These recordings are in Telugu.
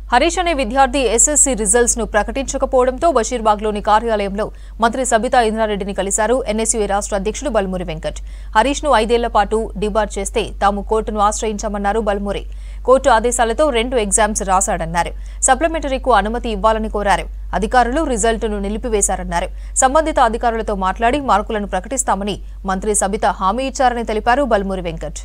హరీష్ అనే విద్యార్థి ఎస్ఎస్సీ రిజల్ట్స్ ను ప్రకటించకపోవడంతో బషీర్బాగ్లోని కార్యాలయంలో మంత్రి సబితా ఇంద్రారెడ్డిని కలిశారు ఎన్ఎస్యూ రాష్ట్ర అధ్యక్షుడు బల్మురి వెంకట్ హరీష్ ను ఐదేళ్ల పాటు డిబార్ చేస్తే తాము కోర్టును ఆశ్రయించామన్నారు బల్మురి కోర్టు ఆదేశాలతో రెండు ఎగ్జామ్స్ రాశాడన్నారు సప్లిమెంటరీకు అనుమతి ఇవ్వాలని కోరారు అధికారులు రిజల్ట్ను నిలిపివేశారన్నారు సంబంధిత అధికారులతో మాట్లాడి మార్కులను ప్రకటిస్తామని మంత్రి సబిత హామీ ఇచ్చారని తెలిపారు బల్మురి వెంకట్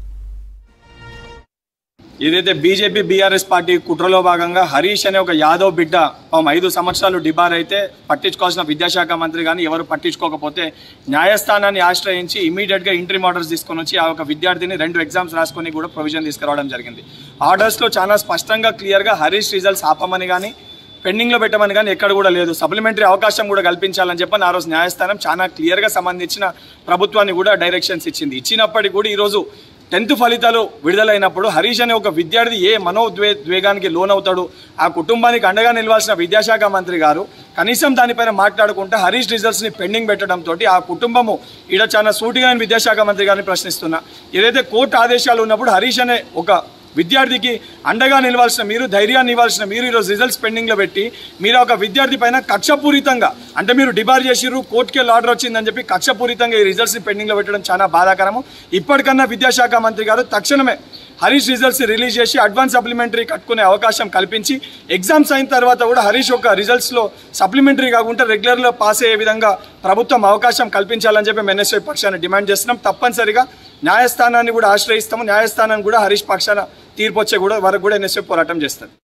ఏదైతే బీజేపీ బీఆర్ఎస్ పార్టీ కుట్రలో భాగంగా హరీష్ అనే ఒక యాదవ్ బిడ్డ పాపం ఐదు సంవత్సరాలు డిబార్ అయితే పట్టించుకోవాల్సిన విద్యాశాఖ మంత్రి కానీ ఎవరు పట్టించుకోకపోతే న్యాయస్థానాన్ని ఆశ్రయించి ఇమీడియట్ గా ఇంట్రీ ఆర్డర్స్ తీసుకొని వచ్చి ఆ ఒక విద్యార్థిని రెండు ఎగ్జామ్స్ రాసుకొని కూడా ప్రొవిజన్ తీసుకురావడం జరిగింది ఆర్డర్స్ లో చాలా స్పష్టంగా క్లియర్ గా హరీష్ రిజల్ట్స్ ఆపమని కానీ పెండింగ్ లో పెట్టమని కానీ ఎక్కడ కూడా లేదు సప్లిమెంటరీ అవకాశం కూడా కల్పించాలని చెప్పని ఆ రోజు న్యాయస్థానం చాలా క్లియర్ గా సంబంధించిన ప్రభుత్వాన్ని కూడా డైరెక్షన్స్ ఇచ్చింది ఇచ్చినప్పటికీ కూడా ఈ రోజు టెన్త్ ఫలితాలు విడుదలైనప్పుడు హరీష్ అనే ఒక విద్యార్థి ఏ మనోద్వే ద్వేగానికి లోనవుతాడు ఆ కుటుంబానికి అండగా నిలవాల్సిన విద్యాశాఖ మంత్రి గారు కనీసం దానిపైన మాట్లాడుకుంటే హరీష్ రిజల్ట్స్ ని పెండింగ్ పెట్టడంతో ఆ కుటుంబము ఈడ చాలా సూటిగా నేను విద్యాశాఖ మంత్రి గారిని ప్రశ్నిస్తున్నా ఏదైతే కోర్టు ఆదేశాలు ఉన్నప్పుడు హరీష్ అనే ఒక విద్యార్థికి అండగా నిలవాల్సిన మీరు ధైర్యాన్ని ఇవ్వాల్సిన మీరు ఈరోజు రిజల్ట్స్ పెండింగ్లో పెట్టి మీరు ఒక విద్యార్థి పైన కక్షపూరితంగా అంటే మీరు డిబార్ చేసిర్రు కోర్టుకి ఆర్డర్ వచ్చిందని చెప్పి కక్షపూరితంగా ఈ రిజల్ట్స్ని పెండింగ్లో పెట్టడం చాలా బాధాకరము ఇప్పటికన్నా విద్యాశాఖ మంత్రి గారు తక్షణమే హరీష్ రిజల్ట్స్ రిలీజ్ చేసి అడ్వాన్స్ సప్లిమెంటరీ కట్టుకునే అవకాశం కల్పించి ఎగ్జామ్స్ అయిన తర్వాత కూడా హరీష్ ఒక రిజల్ట్స్లో సప్లిమెంటరీ కాకుండా రెగ్యులర్లో పాస్ అయ్యే విధంగా ప్రభుత్వం అవకాశం కల్పించాలని చెప్పి మేము ఎన్ఎస్ఐ పక్షాన్ని డిమాండ్ చేస్తున్నాం తప్పనిసరిగా న్యాయస్థానాన్ని కూడా ఆశ్రయిస్తాము న్యాయస్థానాన్ని కూడా హరీష్ పక్షాన తీర్పు వచ్చే కూడా వరకు కూడా ఎన్ఎస్ఐ పోరాటం చేస్తారు